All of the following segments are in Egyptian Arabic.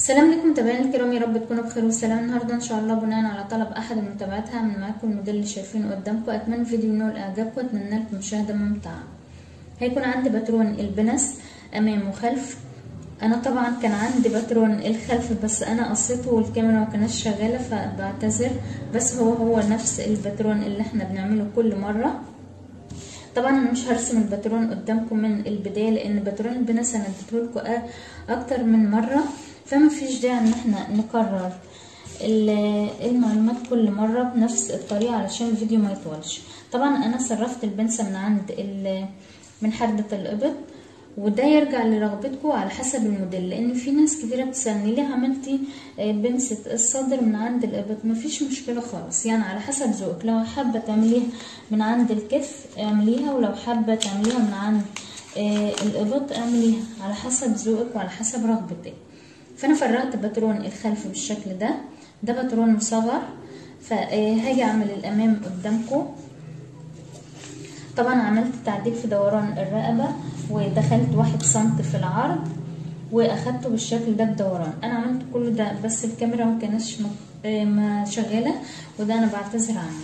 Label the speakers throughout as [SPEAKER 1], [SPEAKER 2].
[SPEAKER 1] السلام عليكم متابعينا الكرام يا رب تكونوا بخير والسلام النهارده ان شاء الله بناء على طلب احد المتابعات هعمل معاكم الموديل اللي شايفينه قدامكم اتمنى الفيديو ينول اعجابكم واتمنى لكم مشاهده ممتعه هيكون عندي باترون البنس امام وخلف انا طبعا كان عندي باترون الخلف بس انا قصيته والكاميرا ما كانتش شغاله فبعتذر بس هو هو نفس الباترون اللي احنا بنعمله كل مره طبعا انا مش هرسم الباترون قدامكم من البدايه لان باترون البنس انا اديتهولكم اكتر من مره فما فيش داعي ان احنا نكرر المعلومات كل مره بنفس الطريقه علشان الفيديو ما يطولش طبعا انا صرفت البنسه من عند من حردة الابط وده يرجع لرغبتكم على حسب الموديل لان في ناس كتيره بتسالني ليه عملتي بنسه الصدر من عند الابط مفيش مشكله خالص يعني على حسب ذوقك لو حابه تعمليها من عند الكتف اعمليها ولو حابه تعمليها من عند الابط اعمليها على حسب ذوقك وعلى حسب رغبتك فانا فرغت باترون الخلف بالشكل ده ده باترون مصغر فهاجي اعمل الامام قدامكم طبعا عملت تعديل في دوران الرقبه ودخلت واحد سنت في العرض واخدته بالشكل ده بدوران انا عملت كل ده بس الكاميرا ما كانتش ما شغاله وده انا بعتذر عنه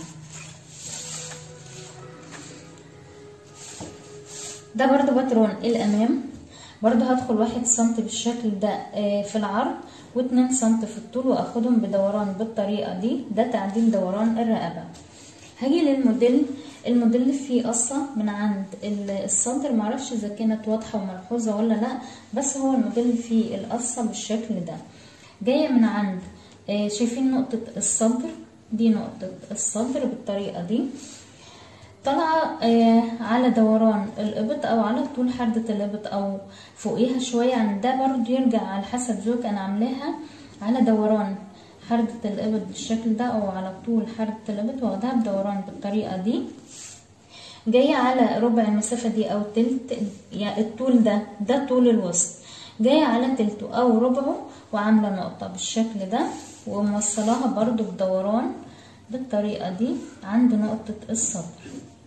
[SPEAKER 1] ده برضو باترون الامام برضو هدخل واحد سنت بالشكل ده في العرض واتنين سنت في الطول واخدهم بدوران بالطريقة دي ده تعديل دوران الرقبة هاجي للموديل الموديل فيه قصة من عند الصدر معرفش اذا كانت واضحة وملحوظة ولا لا بس هو الموديل فيه القصة بالشكل ده جاية من عند شايفين نقطة الصدر دي نقطة الصدر بالطريقة دي طالعة آه على دوران الإبط أو على طول حردة الإبط أو فوقيها شوية يعني ده برضو يرجع على حسب ذوق أنا عاملاها على دوران حردة الإبط بالشكل ده أو على طول حردة الإبط واخدها بدوران بالطريقة دي جاية على ربع المسافة دي أو تلت يعني الطول ده ده طول الوسط جاية على تلته أو ربعه وعاملة نقطة بالشكل ده وموصلاها برضو بدوران بالطريقة دي عند نقطة الصدر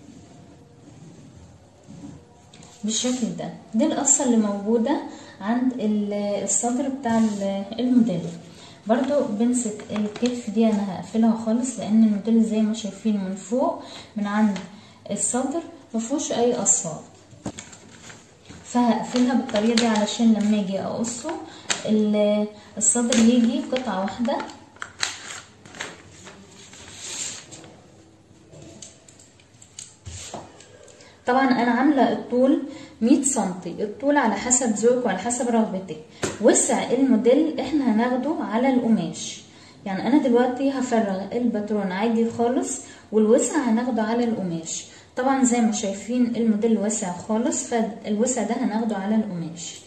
[SPEAKER 1] بالشكل ده دي القصة اللي موجودة عند الصدر بتاع الموديل برضو بنسة الكتف دي انا هقفلها خالص لان الموديل زي ما شايفين من فوق من عند الصدر مفيهوش اي قصات فهقفلها بالطريقة دي علشان لما اجي اقصه الصدر يجي قطعة واحدة طبعا انا عامله الطول 100 سنتي الطول على حسب ذوقك وعلى حسب رغبتك وسع الموديل احنا هناخده على القماش يعني انا دلوقتي هفرغ الباترون عادي خالص والوسع هناخده على القماش طبعا زي ما شايفين الموديل واسع خالص فالوسع ده هناخده على القماش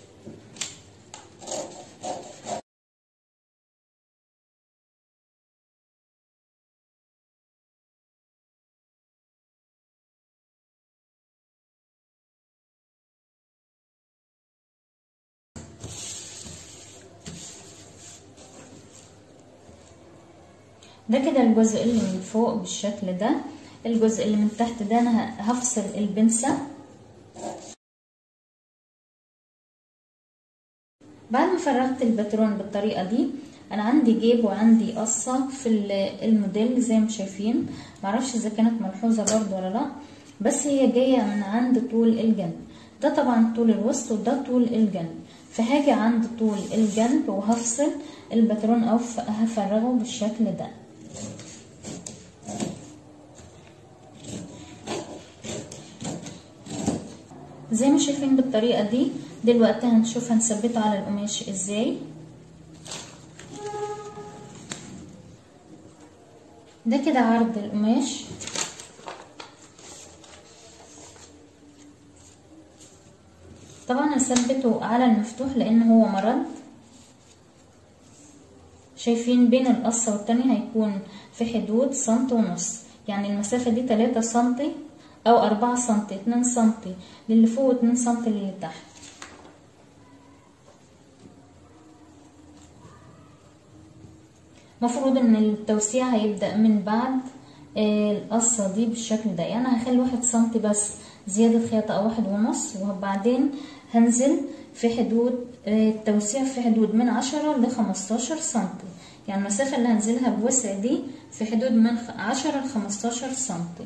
[SPEAKER 1] ده كده الجزء اللي من فوق بالشكل ده الجزء اللي من تحت ده انا هفصل البنسة بعد ما فرغت الباترون بالطريقة دي انا عندي جيب وعندي قصة في الموديل زي ما شايفين معرفش اذا كانت ملحوظة برضو ولا لا بس هي جاية من عند طول الجنب ده طبعا طول الوسط وده طول الجنب فهاجي عند طول الجنب وهفصل الباترون او هفرغه بالشكل ده زي ما شايفين بالطريقة دي دلوقتي هنشوف هنثبته على القماش ازاي ده كده عرض القماش طبعا هثبته على المفتوح لان هو مرد شايفين بين القصة والتانية هيكون في حدود سنت ونص يعني المسافة دي تلاتة سنتي او اربعة سنتي اتنين سنتي للي فوق واتنين سنتي للي تحت مفروض ان التوسيع هيبدأ من بعد القصة دي بالشكل ده يعني هخلي واحد سنتي بس زيادة خياطة او واحد ونص وبعدين هنزل في حدود التوسيع في حدود من عشرة لخمستاشر سنتي يعني المسافة اللي هنزلها بوسع دي في حدود من عشرة لخمستاشر سنتي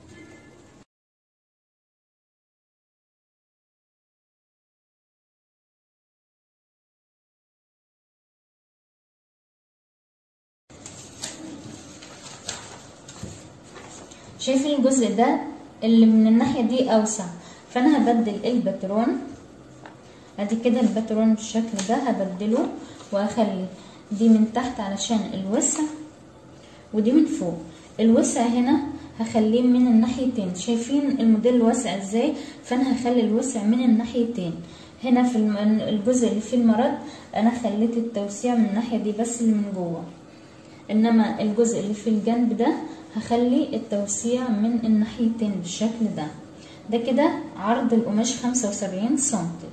[SPEAKER 1] شايفين الجزء ده اللي من الناحية دي أوسع فأنا هبدل الباترون ادي كده الباترون بالشكل ده هبدله واخلي دي من تحت علشان الوسع ودي من فوق الوسع هنا هخليه من الناحيتين شايفين الموديل واسع ازاي فانا هخلي الوسع من الناحيتين هنا في الجزء اللي فيه المرد انا خليت التوسيع من الناحيه دي بس اللي من جوه انما الجزء اللي في الجنب ده هخلي التوسيع من الناحيتين بالشكل ده ده كده عرض القماش خمسة وسبعين سنتي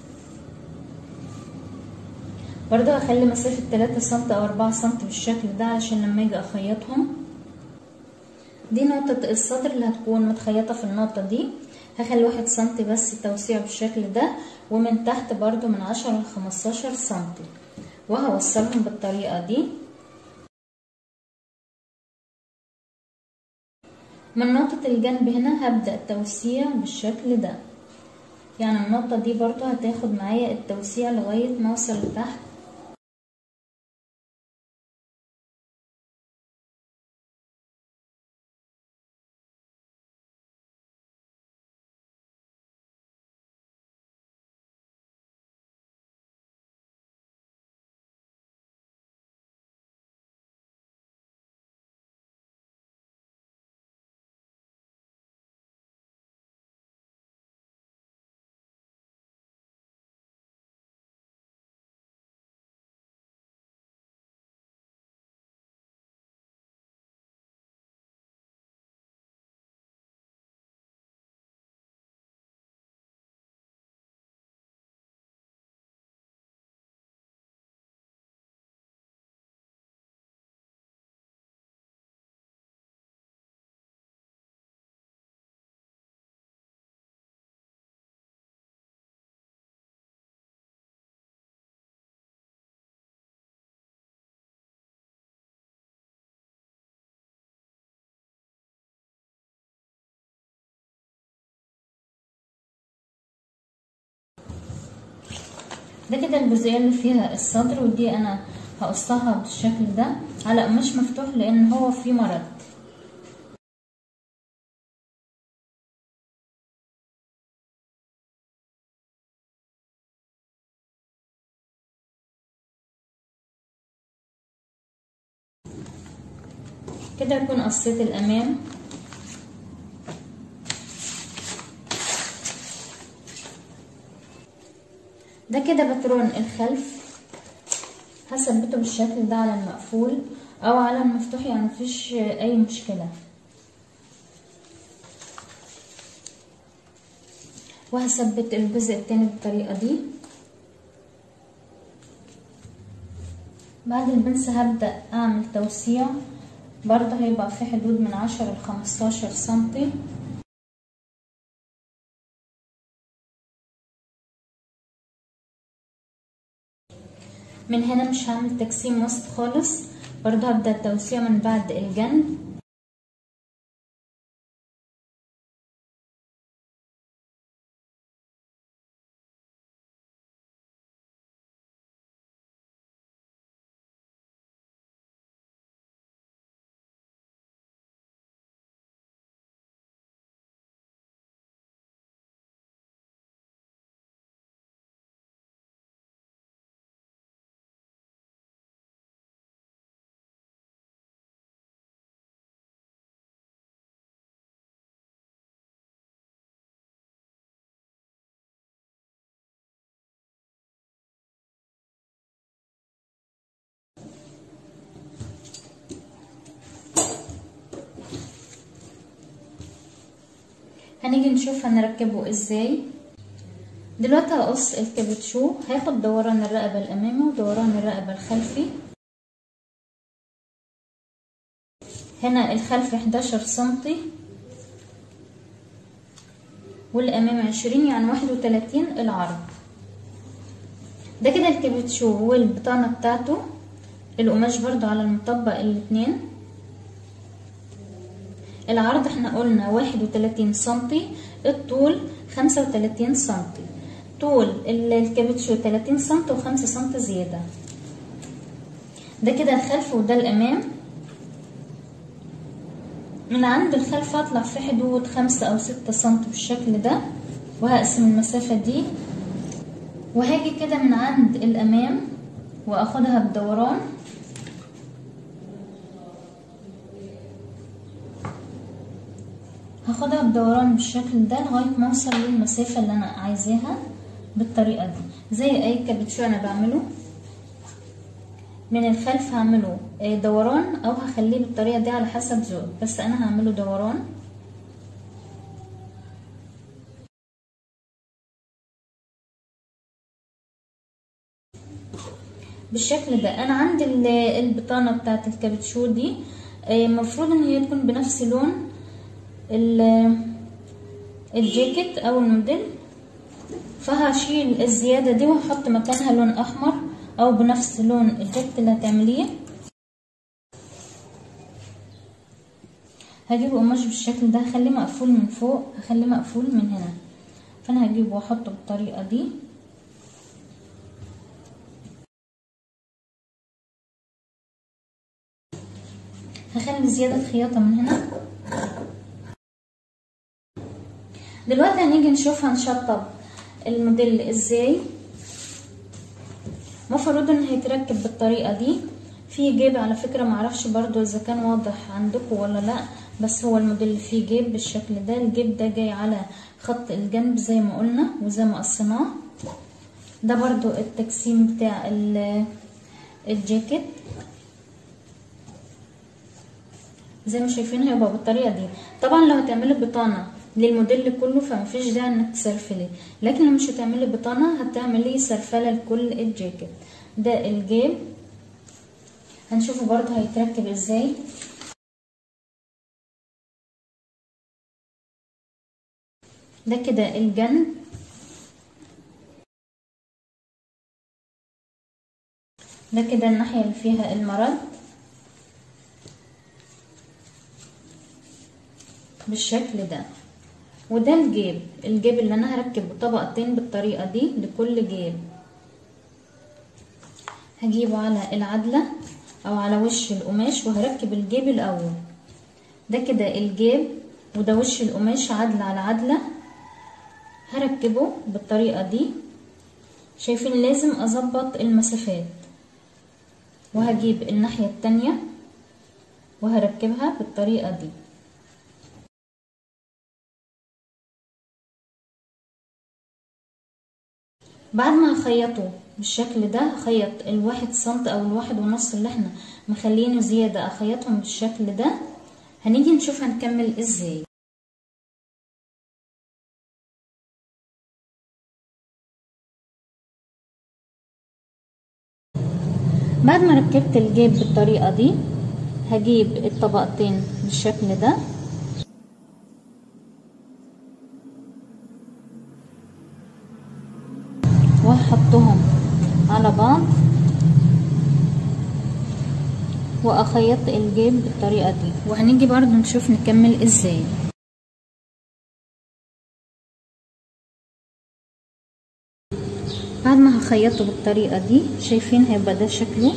[SPEAKER 1] برضه هخلي مسافة تلاتة سنتي او اربعة سنتي بالشكل ده علشان لما اجي اخيطهم دي نقطة السطر اللي هتكون متخيطة في النقطة دي هخلي واحد سنتي بس توسيع بالشكل ده ومن تحت برضو من عشرة لخمستاشر سنتي وهوصلهم بالطريقة دي من نقطة الجنب هنا هبدأ التوسيع بالشكل ده يعني النقطة دي برضو هتاخد معايا التوسيع لغاية ما اوصل لتحت ده كده الجزئية اللي فيها الصدر ودي انا هقصها بالشكل ده على قماش مفتوح لان هو فيه مرض كده اكون قصيت الامام ده كده باترون الخلف هثبته بالشكل ده على المقفول او على المفتوح يعني مفيش اي مشكلة وهثبت الجزء التاني بالطريقة دي بعد البنسة هبدأ اعمل توسيع برضه هيبقى في حدود من عشرة لخمستاشر سنتي من هنا مش هعمل تجسيم وسط خالص برضه هبدأ التوسيع من بعد الجنب هنيجي نشوف هنركبه ازاي دلوقتي هقص الكابتشو هاخد دوران الرقبة الامامي ودوران الرقبة الخلفي هنا الخلفي 11 سنتي والامام عشرين يعني واحد وتلاتين العرض ده كده الكابتشو والبطانة بتاعته القماش برضو على المطبق الاتنين العرض احنا قلنا واحد وتلاتين سنتي الطول خمسة وتلاتين سنتي طول الكابتشو تلاتين سنتي وخمسة سنتي زيادة ده كده الخلف وده الامام من عند الخلف هطلع في حدود خمسة او ستة سنتي بالشكل ده وهقسم المسافة دي وهاجي كده من عند الامام واخدها بدوران هاخدها بدوران بالشكل ده لغاية ما اوصل للمسافة اللي انا عايزاها بالطريقة دي زي اي كابتشو انا بعمله من الخلف هعمله دوران او هخليه بالطريقة دي على حسب ذوق بس انا هعمله دوران بالشكل ده انا عندي البطانة بتاعت الكابتشو دي المفروض ان هي تكون بنفس لون الجاكيت او الموديل فهشيل الزيادة دي وهحط مكانها لون احمر او بنفس لون الجاكيت اللي هتعمليه هجيب قماش بالشكل ده هخليه مقفول من فوق هخليه مقفول من هنا فانا هجيبه واحطه بالطريقة دي هخلي زيادة خياطة من هنا دلوقتي هنيجي نشوف هنشطب الموديل ازاي مفروض ان هيتركب بالطريقة دي في جيب على فكرة معرفش برضو اذا كان واضح عندكم ولا لا بس هو الموديل فيه جيب بالشكل ده الجيب ده جاي على خط الجنب زي ما قلنا وزي ما قصيناه ده برضو التجسيم بتاع الجاكيت زي ما شايفين هيبقى بالطريقه دي طبعا لو هتعملي بطانه للموديل كله فمفيش داعي انك تسرفلي لكن لو مش هتعملي بطانه هتعملي سرفله لكل الجاكيت ده الجيب هنشوفه برضه هيتركب ازاي ده كده الجنب ده كده الناحيه اللي فيها المرد بالشكل ده وده الجيب الجيب اللي انا هركب طبقتين بالطريقه دي لكل جيب هجيبه على العدله او على وش القماش وهركب الجيب الاول ده كده الجيب وده وش القماش عدله على عدله هركبه بالطريقه دي شايفين لازم اظبط المسافات وهجيب الناحيه التانية وهركبها بالطريقه دي بعد ما هخيطه بالشكل ده هخيط الواحد سنت او الواحد ونص اللي احنا مخلينه زيادة اخيطهم بالشكل ده هنيجي نشوف هنكمل ازاي بعد ما ركبت الجيب بالطريقة دي هجيب الطبقتين بالشكل ده واحطهم على بعض واخيط الجيب بالطريقة دي وهنيجي برضو نشوف نكمل ازاي بعد ما هخيطه بالطريقة دي شايفين هيبقى ده شكله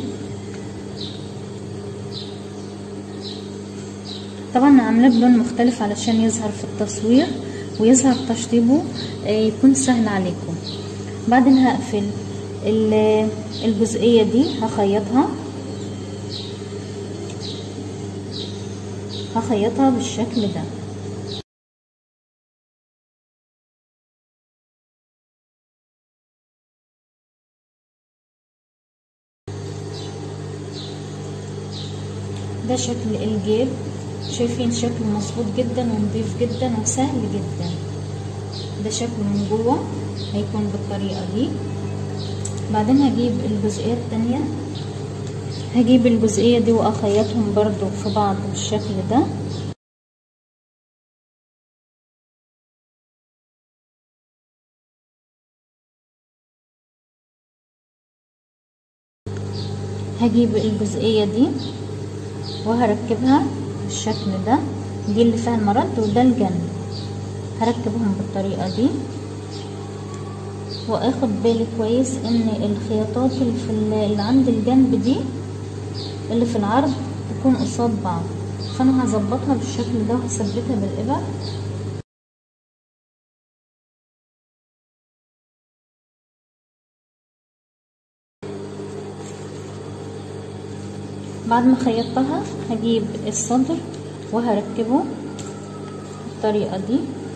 [SPEAKER 1] طبعا عاملاه بلون مختلف علشان يظهر في التصوير ويظهر تشطيبه يكون سهل عليكم بعدين هقفل الجزئية دي هخيطها هخيطها بالشكل ده ده شكل الجيب شايفين شكله مظبوط جدا ونضيف جدا وسهل جدا ده شكله من جوه هيكون بالطريقة دي بعدين هجيب الجزئية التانية هجيب الجزئية دي واخيطهم برضو في بعض بالشكل ده هجيب الجزئية دي وهركبها بالشكل ده دي اللي فيها المرد وده الجنب هركبهم بالطريقة دي واخد بالي كويس ان الخياطات اللي في اللي عند الجنب دي اللي في العرض تكون قصاد بعض فانا هظبطها بالشكل ده وهثبتها بالابر بعد ما خيطتها هجيب الصدر وهركبه بالطريقة دي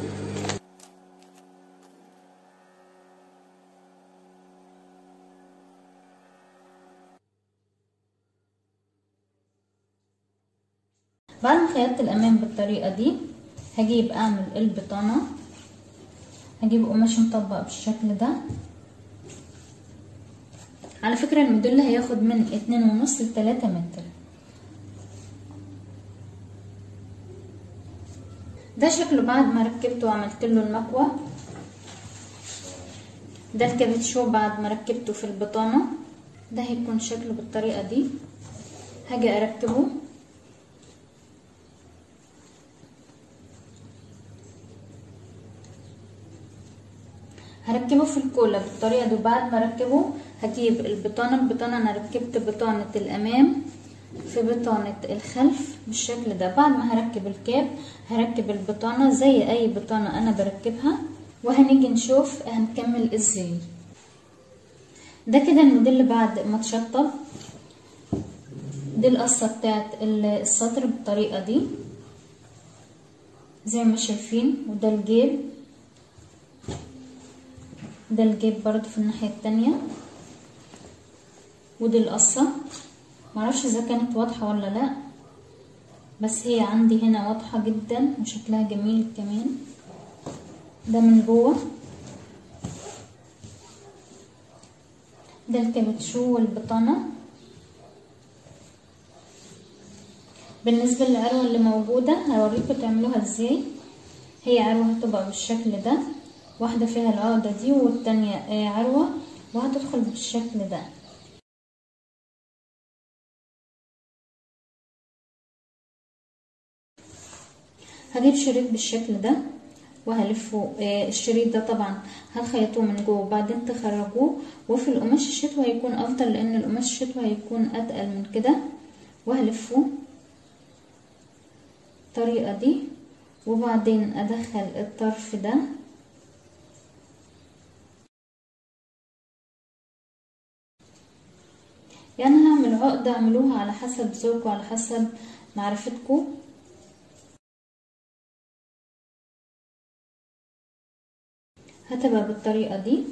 [SPEAKER 1] بعد ما خيطت الامام بالطريقة دي هجيب اعمل البطانة هجيب قماش مطبق بالشكل ده على فكرة الموديل هياخد من اتنين ونص لتلاتة متر ده شكله بعد ما ركبته وعملت له المكوى ده الكابتشو بعد ما ركبته في البطانة ده هيكون شكله بالطريقة دي هاجي اركبه هركبه في الكولا بالطريقة دي بعد ما اركبه هجيب البطانة البطانة انا ركبت بطانة الامام في بطانة الخلف بالشكل ده بعد ما هركب الكاب هركب البطانة زي اي بطانة انا بركبها وهنيجي نشوف هنكمل ازاي ده كده الموديل بعد ما اتشطب دي القصة بتاعت السطر بالطريقة دي زي ما شايفين وده الجيب ده الجيب برضو في الناحية التانية ودي القصة معرفش اذا كانت واضحة ولا لا بس هي عندي هنا واضحة جدا وشكلها جميل كمان ده من جوه ده الكابتشو والبطانة بالنسبة للعروة اللي موجودة هوريكم تعملوها ازاي هي عروة هتبقى بالشكل ده واحدة فيها العقدة دي والتانية عروة وهتدخل بالشكل ده هجيب شريط بالشكل ده وهلفه الشريط ده طبعا هتخيطوه من جوه وبعدين تخرجوه وفي القماش الشتوي هيكون افضل لان القماش الشتوي هيكون اتقل من كده وهلفه الطريقة دي وبعدين ادخل الطرف ده يعني هعمل عقدة اعملوها على حسب ذوقكم على حسب معرفتكم هتبقى بالطريقة دي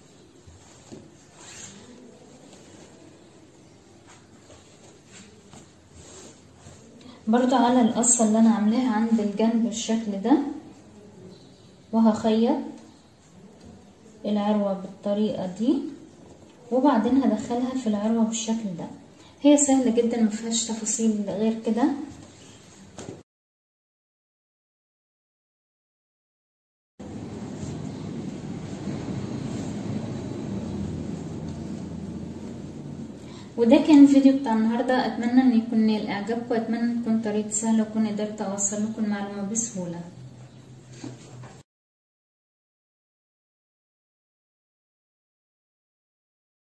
[SPEAKER 1] برضو على القصة اللي انا عاملاها عند الجنب بالشكل ده وهخيط العروة بالطريقة دي وبعدين هدخلها في العروة بالشكل ده هي سهلة جدا مفيهاش تفاصيل غير كده وده كان الفيديو بتاع النهاردة اتمنى ان يكون نال اعجابكم اتمنى تكون طريقة سهلة واكون قدرت اوصل لكم المعلومة بسهولة